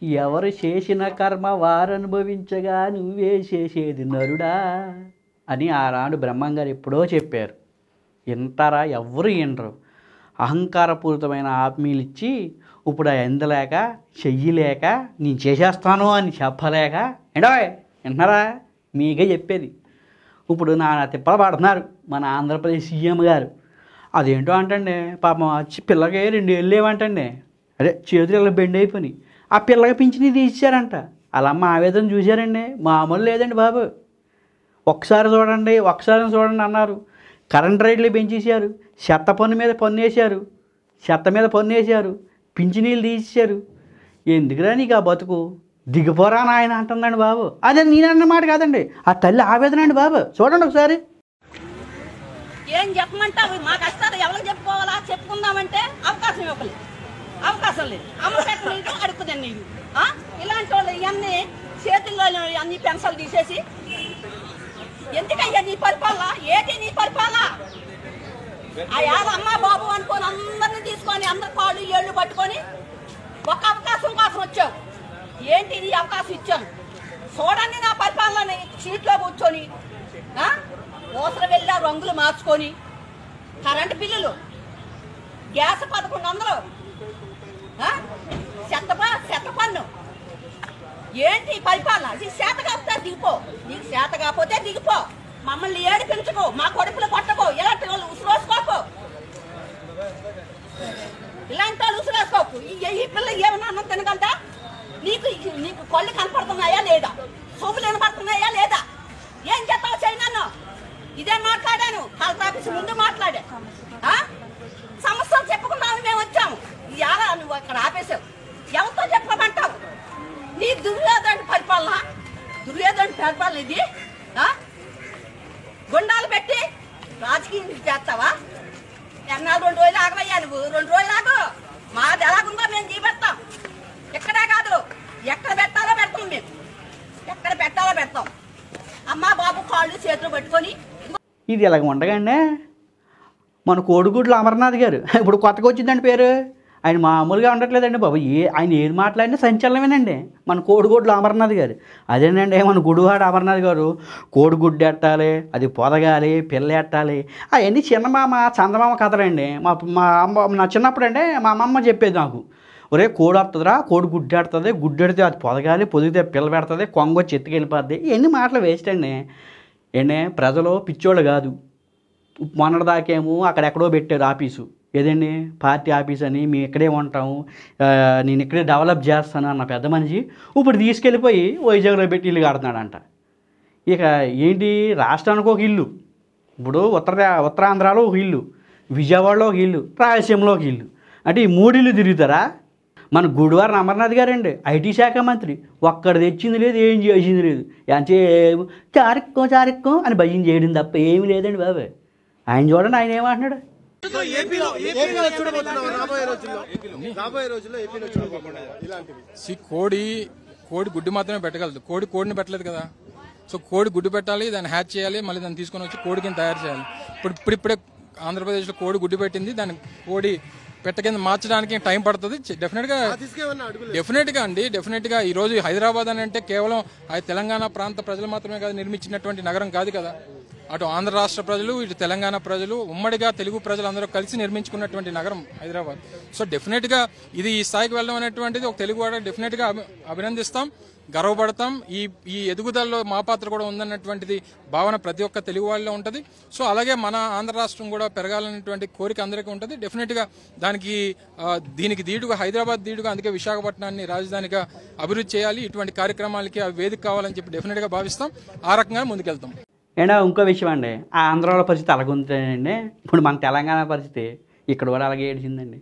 ఎవరు చేసిన కర్మ వారు అనుభవించగా నువ్వే చేసేది నరుడా అని ఆనాడు బ్రహ్మంగారు ఎప్పుడో చెప్పారు వింటారా ఎవ్వరు వినరు అహంకారపూరితమైన ఆత్మీయులు ఇచ్చి ఇప్పుడు ఆ ఎందలేక చెయ్యలేక నేను చేసేస్తాను అని చెప్పలేక ఏంటో వింటున్నారా మీకే చెప్పేది ఇప్పుడు నా తిప్పలు పడుతున్నారు మన ఆంధ్రప్రదేశ్ సీఎం గారు అదేంటో అంటండి పాపం వచ్చి పిల్లకి రెండు ఏళ్ళు లేవంటండి అదే చేతులు ఇలా బెండ్ అయిపోయి ఆ పిల్లకి పింఛని తీసేశారంట వాళ్ళ అమ్మ ఆవేదన చూశారండి మామూలు లేదండి బాబు ఒకసారి చూడండి ఒకసారి చూడండి అన్నారు కరెంట్ రేట్లు పెంచేశారు చెత్త పన్ను మీద పన్ను వేశారు చెత్త మీద పన్ను వేశారు పింఛనీళ్ళు తీసేశారు ఎందుకురా నీకు ఆ బతుకు దిగిపోరా నాయన అంటుందండి బాబు అదే నేనన్న మాట కాదండి ఆ తల్లి ఆవేదన అండి బాబు చూడండి ఒకసారి ఏం చెప్పమంటావు మా కష్టాలు ఎవరికి చెప్పుకోవాలా చెప్పుకుందామంటే అవకాశం ఇవ్వలేదు అవకాశం లేదు అమ్మపెట్ట నీరు అడుక్కుదని నీరు ఆ? ఇలాంటి వాళ్ళు ఇవన్నీ చేతుల్లో అన్ని పెన్సిల్ తీసేసి ఎందుకయ్యా నీ పరిపాలన ఏది నీ పరిపాలన ఆ యాద అమ్మ బాబు అనుకొని అందరిని తీసుకొని అందరి కాళ్ళు ఏళ్ళు పట్టుకొని ఒక అవకాశం కోసం వచ్చావు ఏంటి నీ అవకాశం ఇచ్చాను చూడండి నా పరిపాలనని సీట్లో కూర్చొని ఆ? ఊసర వెళ్ళా రంగులు మార్చుకొని కరెంటు బిల్లులు గ్యాస్ పదకొండు వందలు ఆ? చెత్త ప- చెత్త పన్ను ఏంటి ఈ పరిపాలన ఇది చేత కాకపోతే దిగిపో నీకు చేత కాకపోతే దిగిపో మమ్మల్ని ఏడిపించుకో మా కొడుకులు కొట్టకో ఇలాంటి వాళ్ళు ఉసురోసుకోకు ఇలాంటి వాళ్ళు ఉసురేసుకోకు ఈ ఈ పిల్ల ఏమన్నా అన్నం తినగలదా నీకు నీకు కళ్ళు కనపడుతున్నాయా లేదా సోపులు వినపడుతున్నాయా లేదా ఏం చెప్తావు చేయి నన్ను ఇదే మాట్లాడాను కలెక్టర్ ఆఫీస్ ముందు మాట్లాడా ఆ? సమస్యలు చెప్పుకుందామని మేము వచ్చాము ఇవాళ నువ్వు అక్కడ ఆపేసావు ఎవరితో చెప్పమంటావు నీ దుర్యోధన పరిపాలన దుర్యోధన పరిపాలన ఇది ఆ? గుండాలు పెట్టి రాజకీయం చేస్తావా ఎన్నాళ్ళు రెండు రోజులు ఆగవయ్యా నువ్వు రెండు రోజులు ఆగు మాది ఎలాగుందో మేము చూపెడతాం ఎక్కడే కాదు ఎక్కడ పెట్టాలో పెడతాం మేము ఎక్కడ పెట్టాలో పెడతాం అమ్మా బాబు కాళ్ళు చేతులు పట్టుకొని ఇది ఇలాగ ఉండగానే మన కోడిగుడ్లు అమర్నాథ్ గారు ఇప్పుడు కొత్తగా వచ్చిందండి పేరు ఆయన మామూలుగా ఉండట్లేదండి బాబు ఏ ఆయన ఏది మాట్లాడినా సంచలనమేనండి మన కోడిగుడ్లు అమర్నాథ్ గారు అదేనండి మన గుడివాడ అమర్నాథ్ గారు కోడిగుడ్డు ఎట్టాలి అది పొదగాలి పిల్ల ఎట్టాలి అవన్నీ చిన్నమామ చందమామ కథలండి మా మా అమ్మ నా చిన్నప్పుడు అంటే మా అమ్మమ్మ చెప్పేది నాకు ఒరే కోడి వస్తుందిరా కోడి గుడ్డు ఆడుతుంది గుడ్డు ఆడితే అది పొదగాలి పొదిగితే పిల్ల పెడుతుంది కొంగ వచ్చి ఎత్తుకెళ్ళిపోద్ది ఇవన్నీ మాటలు వేస్ట్ అండి ఏంటే ప్రజలు పిచ్చోళ్ళు కాదు మొన్నటిదాకేమో అక్కడెక్కడో పెట్టారు ఆఫీసు ఏదండి పార్టీ ఆఫీస్ అని మేము ఇక్కడే ఉంటాము ఆ, నేను ఇక్కడే డెవలప్ చేస్తాను అన్న పెద్ద మనిషి ఇప్పుడు తీసుకెళ్ళిపోయి వైజాగ్లో పెట్టి ఇల్లు కడుతున్నాడంట ఇక ఏంటి రాష్ట్రానికి ఒక ఇల్లు ఇప్పుడు ఉత్తర ఉత్తరాంధ్రలో ఒక ఇల్లు విజయవాడలో ఒక ఇల్లు రాయలసీమలో ఒక ఇల్లు అంటే ఈ మూడిల్లు తిరుగుతారా మన గుడివారం అమర్నాథ్ గారండి ఐటీ శాఖ మంత్రి ఒక్కడ తెచ్చింది లేదు ఏం చేసింది లేదు అంటే చారిక్కో చారిక్కో అని భయం చేయడం తప్ప ఏమీ లేదండి బాబు ఆయన చూడండి ఆయన ఏమంటున్నాడు ఏపీలో ఏపీలో చూడబోతున్నాం రాబోయే రోజుల్లో రాబోయే రోజుల్లో ఏపీలో చూడబోతున్నాం ఇలాంటివి సి కోడి కోడి గుడ్డు మాత్రమే పెట్టగలదు కోడి కోడిని పెట్టలేదు కదా సో కోడి గుడ్డు పెట్టాలి దాన్ని హ్యాచ్ చేయాలి మళ్ళీ దాన్ని తీసుకొని వచ్చి కోడి కింద తయారు చేయాలి ఇప్పుడు ఇప్పుడు ఇప్పుడే ఆంధ్రప్రదేశ్లో కోడి గుడ్డు పెట్టింది దాన్ని కోడి పెట్ట కింద మార్చడానికి టైం పడుతుంది డెఫినెట్గా తీసుకేమన్నా అడుగులు డెఫినెట్ గా అండి డెఫినెట్ గా ఈ రోజు హైదరాబాద్ అని అంటే కేవలం అది తెలంగాణ ప్రాంత ప్రజలు మాత్రమే కాదు నిర్మించినటువంటి నగరం కాదు కదా అటు ఆంధ్ర రాష్ట్ర ప్రజలు ఇటు తెలంగాణ ప్రజలు ఉమ్మడిగా తెలుగు ప్రజలు అందరూ కలిసి నిర్మించుకున్నటువంటి నగరం హైదరాబాద్ సో డెఫినెట్ గా ఇది ఈ స్థాయికి వెళ్ళడం అనేటువంటిది ఒక తెలుగు వాడ డెఫినెట్ గా అభి- అభినందిస్తాం గర్వపడతాం ఈ ఈ ఎదుగుదలలో మా పాత్ర కూడా ఉందన్నటువంటిది భావన ప్రతి ఒక్క తెలుగు వాళ్ళలో ఉంటుంది సో అలాగే మన ఆంధ్ర రాష్ట్రం కూడా పెరగాలనేటువంటి కోరిక అందరికీ ఉంటుంది డెఫినెట్ గా దానికి ఆ, దీనికి దీటుగా హైదరాబాద్ దీటుగా అందుకే విశాఖపట్నాన్ని రాజధానిగా అభివృద్ధి చేయాలి ఇటువంటి కార్యక్రమాలకి అవి వేదిక కావాలని చెప్పి డెఫినెట్ గా భావిస్తాం ఆ రకంగా ముందుకెళ్తాం ఏంటో ఇంకో విషయం అండి ఆ ఆంధ్రాలో పరిస్థితి అలాగుంటుందండి ఇప్పుడు మన తెలంగాణ పరిస్థితి ఇక్కడ కూడా అలాగే ఏడిచిందండి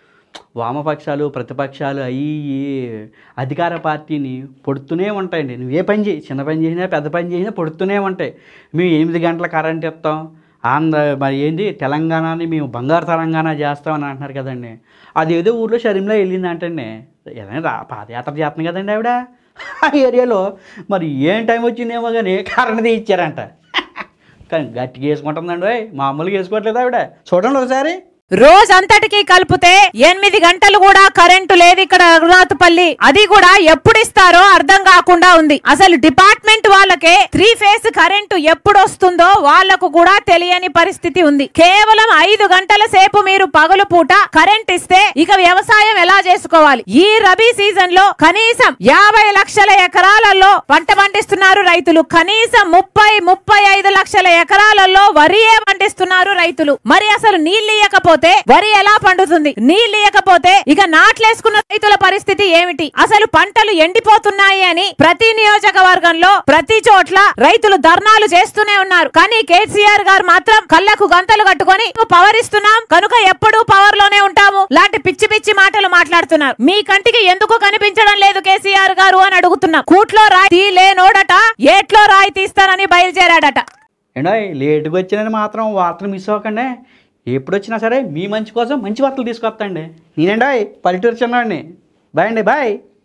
వామపక్షాలు ప్రతిపక్షాలు అయ్యి ఇయ్యి అధికార పార్టీని పొడుతూనే ఉంటాయండి నువ్వు ఏ పని చేయి చిన్న పని చేసినా పెద్ద పని చేసినా పొడుతూనే ఉంటాయి మేము ఎనిమిది గంటల కరెంట్ ఇస్తాం ఆంధ్ర మరి ఏంటి తెలంగాణని మేము బంగారు తెలంగాణ చేస్తామని అంటున్నారు కదండి అది ఏదో ఊర్లో షరీంలో వెళ్ళింది అంటండి ఏదైనా రా పాదయాత్ర చేస్తుంది కదండి ఆవిడ ఆ ఏరియాలో మరి ఏం టైం వచ్చిందేమో కానీ కరెంట్ తీయించారంట కానీ గట్టిగా వేసుకుంటుందండి ఓయ్. మామూలుగా వేసుకోవట్లేదు ఆవిడ చూడండి ఒకసారి రోజంతటికి కలిపితే ఎనిమిది గంటలు కూడా కరెంటు లేదు ఇక్కడ రఘునాథపల్లి అది కూడా ఎప్పుడు ఇస్తారో అర్థం కాకుండా ఉంది అసలు డిపార్ట్మెంట్ వాళ్ళకే త్రీ ఫేస్ కరెంటు ఎప్పుడు వస్తుందో వాళ్లకు కూడా తెలియని పరిస్థితి ఉంది కేవలం ఐదు గంటల సేపు మీరు పగలు పూట కరెంట్ ఇస్తే ఇక వ్యవసాయం ఎలా చేసుకోవాలి ఈ రబీ సీజన్ లో కనీసం యాభై లక్షల ఎకరాలలో పంట పండిస్తున్నారు రైతులు కనీసం ముప్పై ముప్పై ఐదు లక్షల ఎకరాలలో వరియే పండిస్తున్నారు రైతులు మరి అసలు నీళ్లు ఇయ్యకపోతే వరి ఎలా పండుతుంది నీళ్లు ఇయ్యకపోతే ఇక నాట్లేసుకున్న రైతుల పరిస్థితి ఏమిటి అసలు పంటలు ఎండిపోతున్నాయి అని ప్రతి నియోజకవర్గంలో ప్రతి చోట్ల రైతులు ధర్నాలు చేస్తూనే ఉన్నారు కానీ కేసీఆర్ గారు మాత్రం కళ్ళకు గంతలు కట్టుకొని "మేము పవర్ ఇస్తున్నాం కనుక ఎప్పుడూ పవర్ లోనే ఉంటాము లాంటి పిచ్చి పిచ్చి మాటలు మాట్లాడుతున్నారు మీ కంటికి ఎందుకు కనిపించడం లేదు కేసీఆర్ గారు అని అడుగుతున్నాం కూట్లో రాయి తీలేనోడట ఏట్లో రాయి తీస్తానని బయలుదేరాడట ఏంటో లేటుగా వచ్చినని మాత్రం వార్తలు మిస్ అవ్వకండి ఎప్పుడు వచ్చినా సరే మీ మంచి కోసం మంచి వార్తలు తీసుకొస్తాండి నేనండి పల్లెటూరు చిన్నవాడిని బాయ్ అండి బాయ్